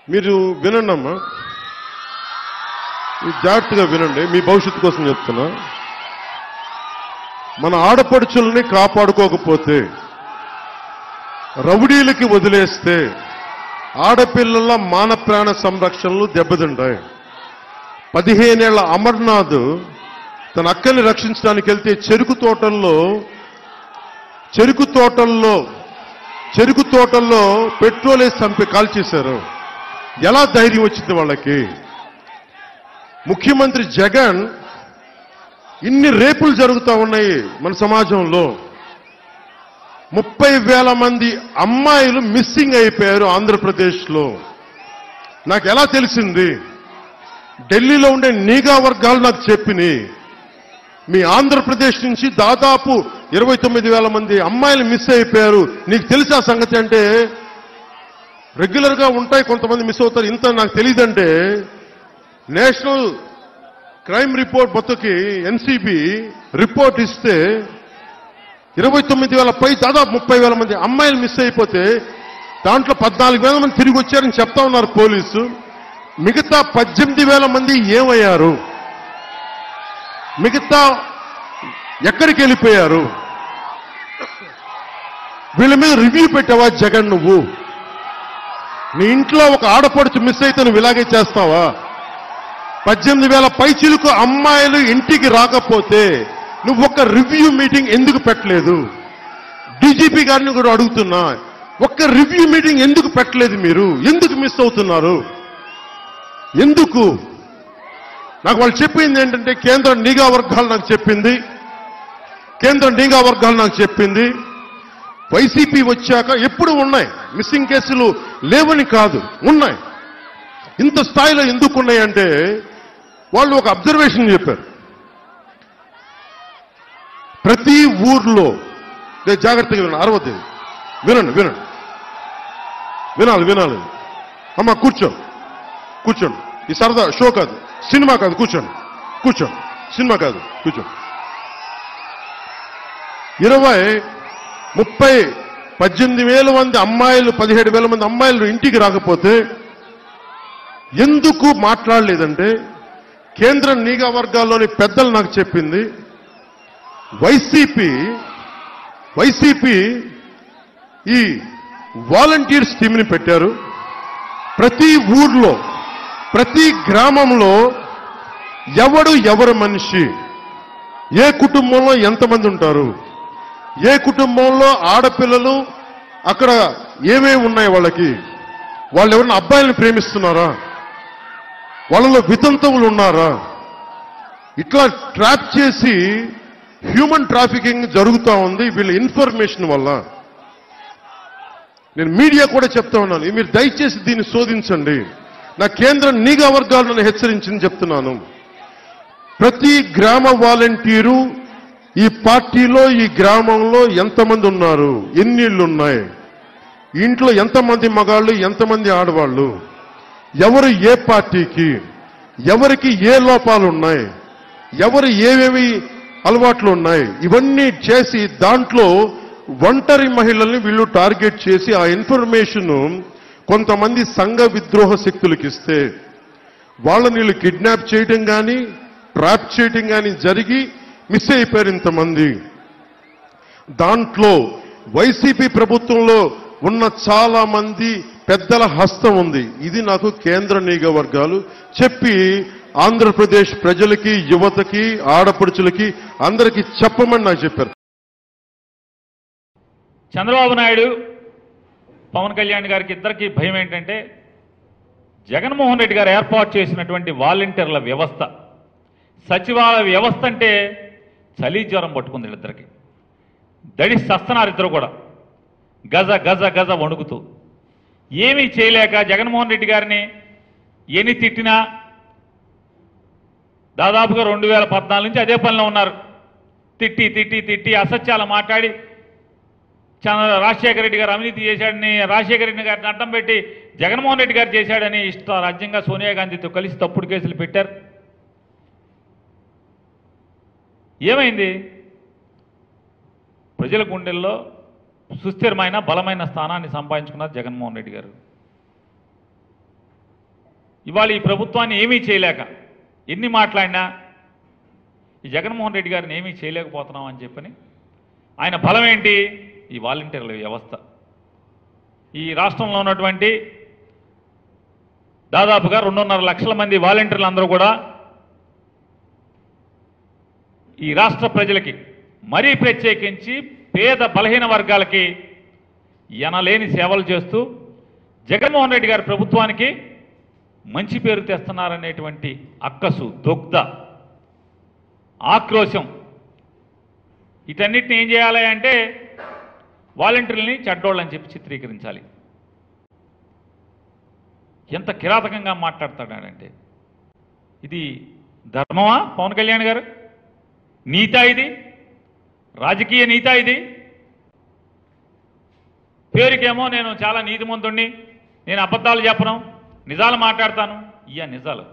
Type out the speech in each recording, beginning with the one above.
మీరు వినండి అమ్మా మీరు జాగ్రత్తగా వినండి మీ భవిష్యత్తు కోసం చెప్తున్నా మన ఆడపడుచుల్ని కాపాడుకోకపోతే రౌడీలకి వదిలేస్తే ఆడపిల్లల మాన ప్రాణ సంరక్షణలు దెబ్బతింటాయి పదిహేనేళ్ల అమర్నాథ్ తన అక్కని రక్షించడానికి వెళ్తే చెరుకు తోటల్లో చెరుకు తోటల్లో చెరుకు తోటల్లో పెట్రోల్ వేసి చంపి కాల్చేశారు ఎలా ధైర్యం వచ్చింది వాళ్ళకి ముఖ్యమంత్రి జగన్ ఇన్ని రేపులు జరుగుతూ ఉన్నాయి మన సమాజంలో ముప్పై వేల మంది అమ్మాయిలు మిస్సింగ్ అయిపోయారు ఆంధ్రప్రదేశ్లో నాకు ఎలా తెలిసింది ఢిల్లీలో ఉండే నీగా వర్గాలు నాకు చెప్పినాయి మీ ఆంధ్రప్రదేశ్ నుంచి దాదాపు ఇరవై తొమ్మిది వేల మంది అమ్మాయిలు మిస్ అయిపోయారు నీకు తెలిసా సంగతి అంటే రెగ్యులర్ గా ఉంటాయి కొంతమంది మిస్ అవుతారు ఇంత నాకు తెలియదంటే నేషనల్ క్రైమ్ రిపోర్ట్ బతుకి ఎన్సీబీ రిపోర్ట్ ఇస్తే ఇరవై తొమ్మిది వేల పై దాదాపు ముప్పై వేల మంది అమ్మాయిలు మిస్ అయిపోతే దాంట్లో పద్నాలుగు వేల మంది తిరిగి వచ్చారని చెప్తా ఉన్నారు పోలీసు మిగతా పద్దెనిమిది వేల మంది ఏమయ్యారు మిగతా ఎక్కడికి వెళ్ళిపోయారు వీళ్ళ మీద రివ్యూ పెట్టావా జగన్ నువ్వు నీ ఇంట్లో ఒక ఆడపడుచు మిస్ అయితే నువ్వు ఇలాగే చేస్తావా పద్దెనిమిది వేల పైచిలకు అమ్మాయిలు ఇంటికి రాకపోతే నువ్వు ఒక రివ్యూ మీటింగ్ ఎందుకు పెట్టలేదు డీజీపీ గారిని కూడా అడుగుతున్నా ఒక్క రివ్యూ మీటింగ్ ఎందుకు పెట్టలేదు మీరు ఎందుకు మిస్ అవుతున్నారు ఎందుకు నాకు వాళ్ళు చెప్పింది ఏంటంటే కేంద్ర నిఘా వర్గాలు నాకు చెప్పింది కేంద్ర నిఘా వర్గాలు నాకు చెప్పింది వైసీపీ వచ్చాక ఎప్పుడు ఉన్నాయి మిస్సింగ్ కేసులు లేవని కాదు ఉన్నాయి ఇంత స్థాయిలో ఎందుకు ఉన్నాయంటే వాళ్ళు ఒక అబ్జర్వేషన్ చెప్పారు ప్రతి ఊర్లో నేను జాగ్రత్తగా వినండి అరవద్దు వినండి వినండి వినాలి వినాలి అమ్మ కూర్చో కూర్చోండి ఈ సరదా షో కాదు సినిమా కాదు కూర్చోండి కూర్చోండి సినిమా కాదు కూర్చోండి ఇరవై ముప్పై పద్దెనిమిది వేల మంది అమ్మాయిలు పదిహేడు వేల మంది అమ్మాయిలు ఇంటికి రాకపోతే ఎందుకు మాట్లాడలేదంటే కేంద్ర నిఘా వర్గాల్లోని పెద్దలు నాకు చెప్పింది వైసీపీ వైసీపీ ఈ వాలంటీర్స్ టీంని పెట్టారు ప్రతి ఊర్లో ప్రతి గ్రామంలో ఎవడు ఎవరు మనిషి ఏ కుటుంబంలో ఎంతమంది ఉంటారు ఏ కుటుంబంలో ఆడపిల్లలు అక్కడ ఏమేమి ఉన్నాయి వాళ్ళకి వాళ్ళు ఎవరైనా అబ్బాయిలను ప్రేమిస్తున్నారా వాళ్ళలో వితంతువులు ఉన్నారా ఇట్లా ట్రాప్ చేసి హ్యూమన్ ట్రాఫికింగ్ జరుగుతూ ఉంది వీళ్ళ ఇన్ఫర్మేషన్ వల్ల నేను మీడియా కూడా చెప్తా ఉన్నాను మీరు దయచేసి దీన్ని శోధించండి నా కేంద్ర నిఘా వర్గాలు నన్ను హెచ్చరించింది చెప్తున్నాను ప్రతి గ్రామ వాలంటీరు ఈ పార్టీలో ఈ గ్రామంలో ఎంతమంది ఉన్నారు ఎన్ని ఇళ్ళు ఉన్నాయి ఇంట్లో ఎంతమంది మగాళ్ళు ఎంతమంది ఆడవాళ్ళు ఎవరు ఏ పార్టీకి ఎవరికి ఏ లోపాలు ఉన్నాయి ఎవరు ఏవేవి అలవాట్లు ఉన్నాయి ఇవన్నీ చేసి దాంట్లో ఒంటరి మహిళల్ని వీళ్ళు టార్గెట్ చేసి ఆ ఇన్ఫర్మేషన్ కొంతమంది సంఘ విద్రోహ శక్తులకు ఇస్తే వాళ్ళని వీళ్ళు కిడ్నాప్ చేయటం కానీ ట్రాప్ చేయటం కానీ జరిగి మిస్ అయిపోయారు ఇంతమంది దాంట్లో వైసీపీ ప్రభుత్వంలో ఉన్న చాలా మంది పెద్దల హస్తం ఉంది ఇది నాకు కేంద్ర నిఘా వర్గాలు చెప్పి ఆంధ్రప్రదేశ్ ప్రజలకి యువతకి ఆడపడుచులకి అందరికీ చెప్పమని నాకు చెప్పారు చంద్రబాబు నాయుడు పవన్ కళ్యాణ్ గారికి ఇద్దరికి భయం ఏంటంటే జగన్మోహన్ రెడ్డి గారు ఏర్పాటు చేసినటువంటి వాలంటీర్ల వ్యవస్థ సచివాలయ వ్యవస్థ అంటే చలి జ్వరం పట్టుకుంది వీళ్ళిద్దరికి దడి సస్తనారు ఇద్దరు కూడా గజ గజ గజ వణుకుతూ ఏమీ చేయలేక జగన్మోహన్ రెడ్డి గారిని ఎన్ని తిట్టినా దాదాపుగా రెండు వేల పద్నాలుగు నుంచి అదే పనిలో ఉన్నారు తిట్టి తిట్టి తిట్టి అసత్యాలు మాట్లాడి చంద్ర రాజశేఖర రెడ్డి గారు అవినీతి చేశాడని రాజశేఖర రెడ్డి గారిని అడ్డం పెట్టి జగన్మోహన్ రెడ్డి గారు చేశాడని ఇష్ట రాజ్యంగా సోనియా గాంధీతో కలిసి తప్పుడు కేసులు పెట్టారు ఏమైంది ప్రజల గుండెల్లో సుస్థిరమైన బలమైన స్థానాన్ని సంపాదించుకున్నారు జగన్మోహన్ రెడ్డి గారు ఇవాళ ఈ ప్రభుత్వాన్ని ఏమీ చేయలేక ఎన్ని మాట్లాడినా ఈ జగన్మోహన్ రెడ్డి గారిని ఏమీ చేయలేకపోతున్నాం అని చెప్పని ఆయన బలం ఏంటి ఈ వాలంటీర్ల వ్యవస్థ ఈ రాష్ట్రంలో ఉన్నటువంటి దాదాపుగా రెండున్నర లక్షల మంది వాలంటీర్లు అందరూ కూడా ఈ రాష్ట్ర ప్రజలకి మరీ ప్రత్యేకించి పేద బలహీన వర్గాలకి ఎనలేని సేవలు చేస్తూ జగన్మోహన్ రెడ్డి గారి ప్రభుత్వానికి మంచి పేరు తెస్తున్నారనేటువంటి అక్కసు దుగ్ధ ఆక్రోశం వీటన్నిటిని ఏం చేయాలి అంటే వాలంటీర్లని చెడ్డోళ్ళని చెప్పి చిత్రీకరించాలి ఎంత కిరాతకంగా మాట్లాడతాడంటే ఇది ధర్మమా పవన్ కళ్యాణ్ గారు నీతా ఇది రాజకీయ నీతా ఇది పేరుకేమో నేను చాలా నీతిమంతుణ్ణి నేను అబద్ధాలు చెప్పను నిజాలు మాట్లాడతాను ఇయ్య నిజాలు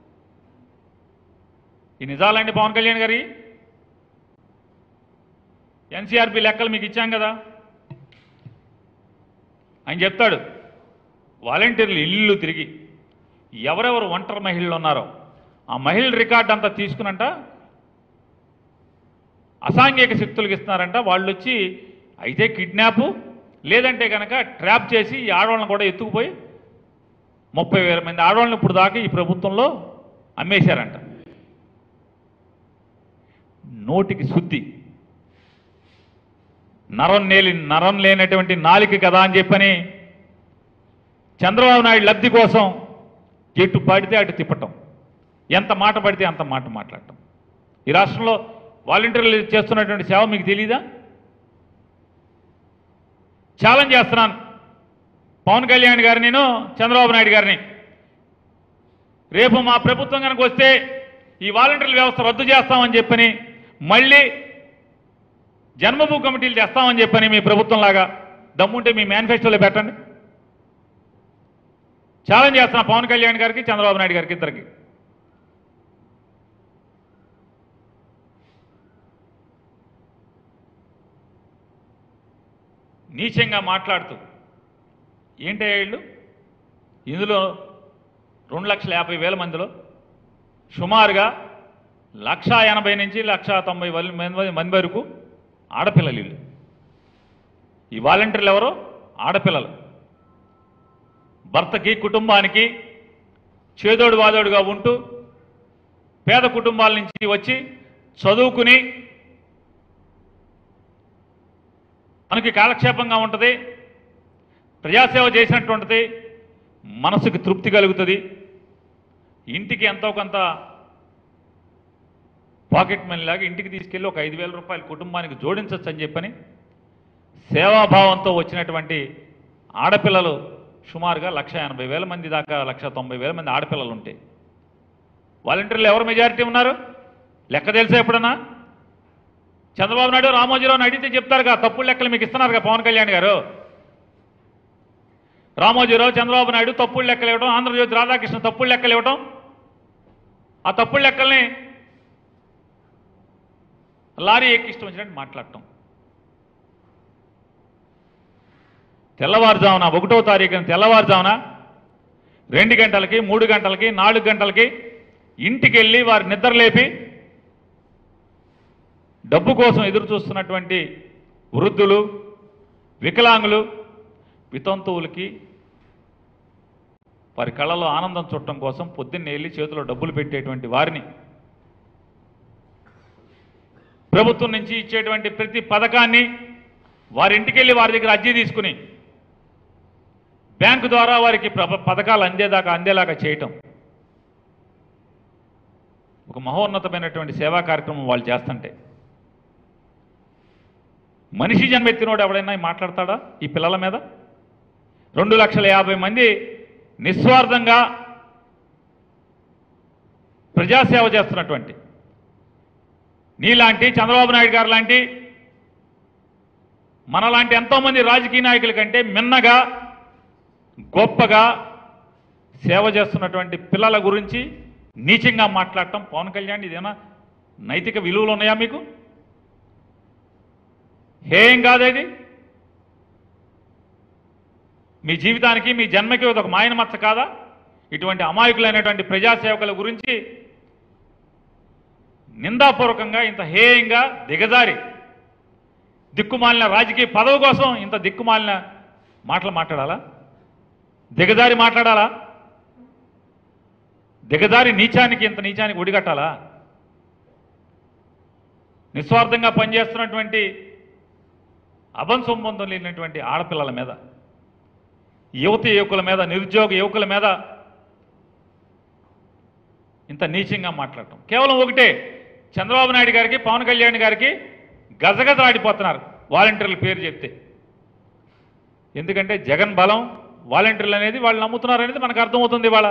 ఈ నిజాలండి పవన్ కళ్యాణ్ గారి ఎన్సీఆర్పి లెక్కలు మీకు ఇచ్చాం కదా ఆయన చెప్తాడు వాలంటీర్లు ఇల్లు తిరిగి ఎవరెవరు ఒంటరి మహిళలు ఉన్నారో ఆ మహిళల రికార్డ్ అంతా తీసుకునంట అసాంఘిక శక్తులకు ఇస్తున్నారంట వాళ్ళు వచ్చి అయితే కిడ్నాప్ లేదంటే కనుక ట్రాప్ చేసి ఈ ఆడవాళ్ళని కూడా ఎత్తుకుపోయి ముప్పై వేల మంది ఆడవాళ్ళని ఇప్పుడు దాకా ఈ ప్రభుత్వంలో అమ్మేశారంట నోటికి శుద్ధి నరం నేలి నరం లేనటువంటి నాలిక కదా అని చెప్పని చంద్రబాబు నాయుడు లబ్ధి కోసం ఎటు పడితే అటు తిప్పటం ఎంత మాట పడితే అంత మాట మాట్లాడటం ఈ రాష్ట్రంలో వాలంటీర్లు చేస్తున్నటువంటి సేవ మీకు తెలీదా ఛాలెంజ్ చేస్తున్నాను పవన్ కళ్యాణ్ గారిని నేను చంద్రబాబు నాయుడు గారిని రేపు మా ప్రభుత్వం కనుక వస్తే ఈ వాలంటీర్ల వ్యవస్థ రద్దు చేస్తామని చెప్పని మళ్ళీ జన్మభూ కమిటీలు తెస్తామని చెప్పని మీ ప్రభుత్వం లాగా దమ్ముంటే మీ మేనిఫెస్టోలో పెట్టండి ఛాలెంజ్ చేస్తున్నా పవన్ కళ్యాణ్ గారికి చంద్రబాబు నాయుడు గారికి ఇద్దరికి నీచంగా మాట్లాడుతూ ఏంటయ్యా వీళ్ళు ఇందులో రెండు లక్షల యాభై వేల మందిలో సుమారుగా లక్ష ఎనభై నుంచి లక్ష తొంభై వల్- మంది మంది వరకు ఆడపిల్లలు వీళ్ళు ఈ వాలంటీర్లు ఎవరో ఆడపిల్లలు భర్తకి కుటుంబానికి చేదోడు వాదోడుగా ఉంటూ పేద కుటుంబాల నుంచి వచ్చి చదువుకుని మనకి కాలక్షేపంగా ఉంటుంది ప్రజాసేవ చేసినట్టు ఉంటుంది మనసుకి తృప్తి కలుగుతుంది ఇంటికి ఎంతో కొంత పాకెట్ మనీ లాగా ఇంటికి తీసుకెళ్ళి ఒక ఐదు వేల రూపాయలు కుటుంబానికి జోడించవచ్చు అని చెప్పని సేవాభావంతో వచ్చినటువంటి ఆడపిల్లలు సుమారుగా లక్ష ఎనభై వేల మంది దాకా లక్ష తొంభై వేల మంది ఆడపిల్లలు ఉంటాయి వాలంటీర్లు ఎవరు మెజారిటీ ఉన్నారు లెక్క తెలుసా ఎప్పుడన్నా చంద్రబాబు నాయుడు రామోజీరావుని అడిగితే చెప్తారుగా తప్పుడు లెక్కలు మీకు ఇస్తున్నారుగా పవన్ కళ్యాణ్ గారు రామోజీరావు చంద్రబాబు నాయుడు తప్పుడు లెక్కలు ఇవ్వడం ఆంధ్రజ్యోతి రాధాకృష్ణ తప్పుడు లెక్కలు ఇవ్వడం ఆ తప్పుడు లెక్కల్ని లారీ ఎక్కి ఇష్టం వచ్చినట్టు మాట్లాడటం తెల్లవారుజామున ఒకటో తారీఖున తెల్లవారుజామున రెండు గంటలకి మూడు గంటలకి నాలుగు గంటలకి ఇంటికి వెళ్ళి వారి నిద్రలేపి డబ్బు కోసం ఎదురు చూస్తున్నటువంటి వృద్ధులు వికలాంగులు వితంతువులకి వారి కళ్ళలో ఆనందం చుట్టం కోసం పొద్దున్నే వెళ్ళి చేతిలో డబ్బులు పెట్టేటువంటి వారిని ప్రభుత్వం నుంచి ఇచ్చేటువంటి ప్రతి పథకాన్ని వారి ఇంటికి వెళ్ళి వారి దగ్గర అర్జీ తీసుకుని బ్యాంకు ద్వారా వారికి ప్ర- పథకాలు అందేదాకా అందేలాగా చేయటం ఒక మహోన్నతమైనటువంటి సేవా కార్యక్రమం వాళ్ళు చేస్తుంటే మనిషి జన్మెత్తినోడు ఎవడైనా మాట్లాడతాడా ఈ పిల్లల మీద రెండు లక్షల యాభై మంది నిస్వార్థంగా ప్రజాసేవ చేస్తున్నటువంటి నీలాంటి చంద్రబాబు నాయుడు గారు లాంటి మనలాంటి ఎంతోమంది రాజకీయ నాయకుల కంటే మిన్నగా గొప్పగా సేవ చేస్తున్నటువంటి పిల్లల గురించి నీచంగా మాట్లాడటం పవన్ కళ్యాణ్ ఇదేనా నైతిక విలువలు ఉన్నాయా మీకు హేయం కాదేది మీ జీవితానికి మీ జన్మకి ఇది ఒక మాయన మచ్చ కాదా ఇటువంటి అమాయకులైనటువంటి ప్రజాసేవకుల గురించి నిందాపూర్వకంగా ఇంత హేయంగా దిగజారి దిక్కుమాలిన రాజకీయ పదవి కోసం ఇంత దిక్కుమాలిన మాటలు మాట్లాడాలా దిగజారి మాట్లాడాలా దిగజారి నీచానికి ఇంత నీచానికి ఒడిగట్టాలా నిస్వార్థంగా పనిచేస్తున్నటువంటి అభం సంబంధం లేనటువంటి ఆడపిల్లల మీద యువతి యువకుల మీద నిరుద్యోగ యువకుల మీద ఇంత నీచంగా మాట్లాడటం కేవలం ఒకటే చంద్రబాబు నాయుడు గారికి పవన్ కళ్యాణ్ గారికి గజగజలాడిపోతున్నారు వాలంటీర్ల పేరు చెప్తే ఎందుకంటే జగన్ బలం వాలంటీర్లు అనేది వాళ్ళు నమ్ముతున్నారు అనేది మనకు అర్థమవుతుంది ఇవాళ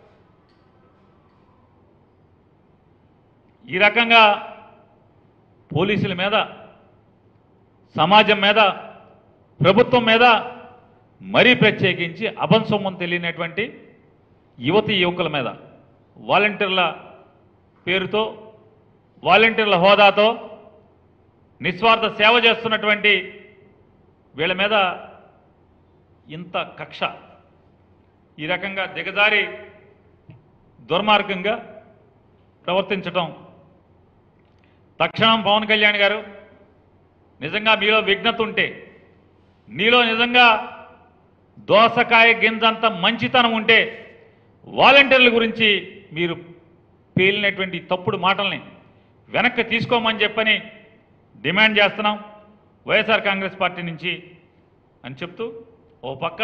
ఈ రకంగా పోలీసుల మీద సమాజం మీద ప్రభుత్వం మీద మరీ ప్రత్యేకించి అభంసొమ్మం తెలియనటువంటి యువతి యువకుల మీద వాలంటీర్ల పేరుతో వాలంటీర్ల హోదాతో నిస్వార్థ సేవ చేస్తున్నటువంటి వీళ్ళ మీద ఇంత కక్ష ఈ రకంగా దిగజారి దుర్మార్గంగా ప్రవర్తించటం తక్షణం పవన్ కళ్యాణ్ గారు నిజంగా మీలో విఘ్నత ఉంటే నీలో నిజంగా దోసకాయ గింజంత మంచితనం ఉంటే వాలంటీర్ల గురించి మీరు పేలినటువంటి తప్పుడు మాటల్ని వెనక్కి తీసుకోమని చెప్పని డిమాండ్ చేస్తున్నాం వైఎస్ఆర్ కాంగ్రెస్ పార్టీ నుంచి అని చెప్తూ ఓ పక్క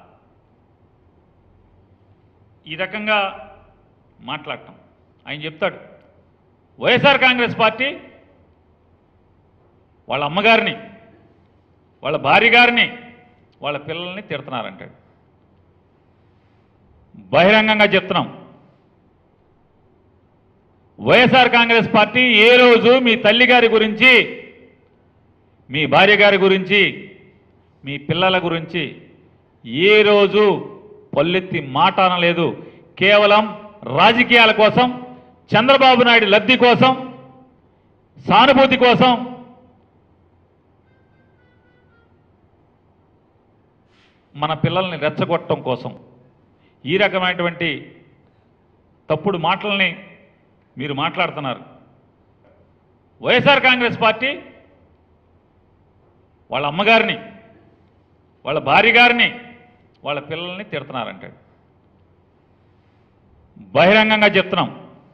ఈ రకంగా మాట్లాడటం ఆయన చెప్తాడు వైఎస్ఆర్ కాంగ్రెస్ పార్టీ వాళ్ళ అమ్మగారిని వాళ్ళ భార్య గారిని వాళ్ళ పిల్లల్ని తిడుతున్నారంటాడు బహిరంగంగా చెప్తున్నాం వైఎస్ఆర్ కాంగ్రెస్ పార్టీ ఏ రోజు మీ తల్లి గారి గురించి మీ భార్య గారి గురించి మీ పిల్లల గురించి ఏ రోజు పల్లెత్తి మాట అనలేదు కేవలం రాజకీయాల కోసం చంద్రబాబు నాయుడు లబ్ధి కోసం సానుభూతి కోసం మన పిల్లల్ని రెచ్చగొట్టడం కోసం ఈ రకమైనటువంటి తప్పుడు మాటల్ని మీరు మాట్లాడుతున్నారు వైఎస్ఆర్ కాంగ్రెస్ పార్టీ వాళ్ళ అమ్మగారిని వాళ్ళ భార్య గారిని వాళ్ళ పిల్లల్ని తిడుతున్నారంటాడు బహిరంగంగా చెప్తున్నాం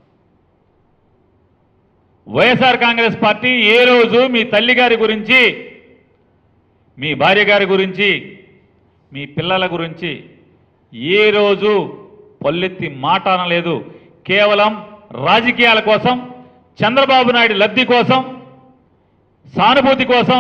వైఎస్ఆర్ కాంగ్రెస్ పార్టీ ఏ రోజు మీ తల్లి గారి గురించి మీ భార్య గారి గురించి మీ పిల్లల గురించి ఏ రోజు పల్లెత్తి మాట అనలేదు కేవలం రాజకీయాల కోసం చంద్రబాబు నాయుడు లబ్ధి కోసం సానుభూతి కోసం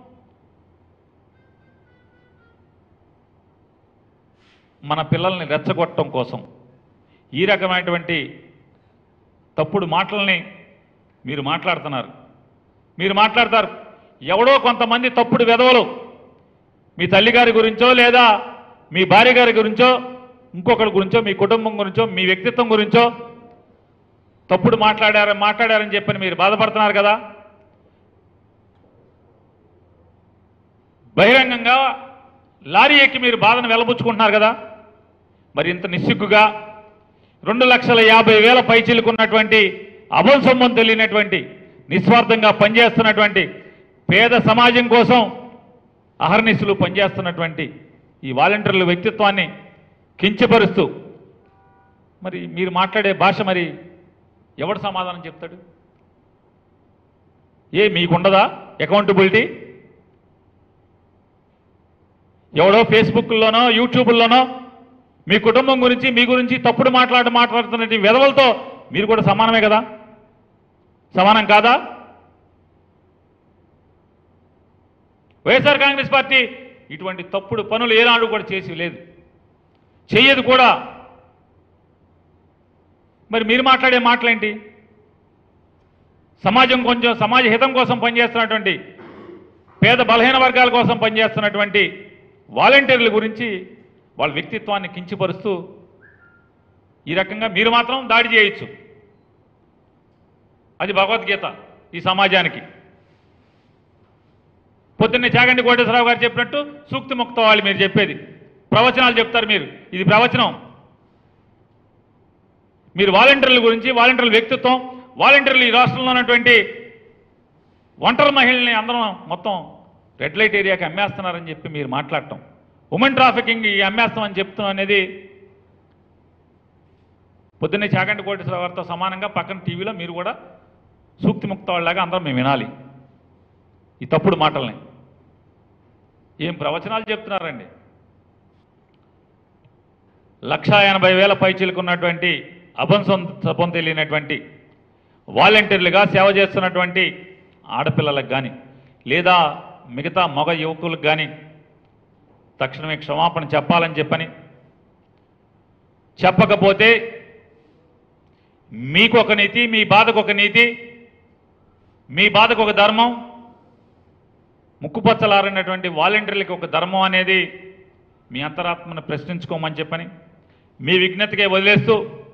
మన పిల్లల్ని రెచ్చగొట్టడం కోసం ఈ రకమైనటువంటి తప్పుడు మాటల్ని మీరు మాట్లాడుతున్నారు మీరు మాట్లాడతారు ఎవడో కొంతమంది తప్పుడు వెధవలు మీ తల్లిగారి గురించో లేదా మీ భార్య గారి గురించో ఇంకొకరి గురించో మీ కుటుంబం గురించో మీ వ్యక్తిత్వం గురించో తప్పుడు మాట్లాడారు మాట్లాడారని చెప్పని మీరు బాధపడుతున్నారు కదా బహిరంగంగా లారీ ఎక్కి మీరు బాధను వెలబుచ్చుకుంటున్నారు కదా మరి ఇంత నిస్సిగ్గుగా రెండు లక్షల యాభై వేల పైచిలుకున్నటువంటి అభంసొమ్మం తెలియనటువంటి నిస్వార్థంగా పనిచేస్తున్నటువంటి పేద సమాజం కోసం అహర్నిశలు పనిచేస్తున్నటువంటి ఈ వాలంటీర్ల వ్యక్తిత్వాన్ని కించపరుస్తూ మరి మీరు మాట్లాడే భాష మరి ఎవడు సమాధానం చెప్తాడు ఏ మీకుండదా అకౌంటబిలిటీ ఎవడో ఫేస్బుక్లోనో యూట్యూబ్లోనో మీ కుటుంబం గురించి మీ గురించి తప్పుడు మాట్లాడి మాట్లాడుతున్న వెధవలతో మీరు కూడా సమానమే కదా సమానం కాదా వైఎస్ఆర్ కాంగ్రెస్ పార్టీ ఇటువంటి తప్పుడు పనులు ఏనాడు కూడా చేసి లేదు చెయ్యదు కూడా మరి మీరు మాట్లాడే మాటలేంటి సమాజం కొంచెం సమాజ హితం కోసం పనిచేస్తున్నటువంటి పేద బలహీన వర్గాల కోసం పనిచేస్తున్నటువంటి వాలంటీర్ల గురించి వాళ్ళ వ్యక్తిత్వాన్ని కించిపరుస్తూ ఈ రకంగా మీరు మాత్రం దాడి చేయొచ్చు అది భగవద్గీత ఈ సమాజానికి పొద్దున్నే చాగంటి కోటేశ్వరరావు గారు చెప్పినట్టు సూక్తి ముక్త వాళ్ళు మీరు చెప్పేది ప్రవచనాలు చెప్తారు మీరు ఇది ప్రవచనం మీరు వాలంటీర్ల గురించి వాలంటీర్ల వ్యక్తిత్వం వాలంటీర్లు ఈ రాష్ట్రంలో ఉన్నటువంటి ఒంటరి మహిళల్ని అందరం మొత్తం రెడ్ లైట్ ఏరియాకి అమ్మేస్తున్నారని చెప్పి మీరు మాట్లాడటం ఉమెన్ ట్రాఫికింగ్ ఈ అమ్మేస్తామని చెప్తున్నాం అనేది పొద్దున్నే చాగంటి కోటేశ్వర గారితో సమానంగా పక్కన టీవీలో మీరు కూడా సూక్తి ముక్త వాళ్ళలాగా అందరం మేము వినాలి ఈ తప్పుడు మాటల్ని ఏం ప్రవచనాలు చెప్తున్నారండి లక్షా ఎనభై వేల పైచీలకున్నటువంటి అభంసం సపం తెలియనటువంటి వాలంటీర్లుగా సేవ చేస్తున్నటువంటి ఆడపిల్లలకు కానీ లేదా మిగతా మగ యువకులకు కానీ తక్షణమే క్షమాపణ చెప్పాలని చెప్పని చెప్పకపోతే మీకు ఒక నీతి మీ బాధకు ఒక నీతి మీ బాధకు ఒక ధర్మం ముక్కుపచ్చలారినటువంటి వాలంటీర్లకి ఒక ధర్మం అనేది మీ అంతరాత్మను ప్రశ్నించుకోమని చెప్పని మీ విజ్ఞతకే వదిలేస్తూ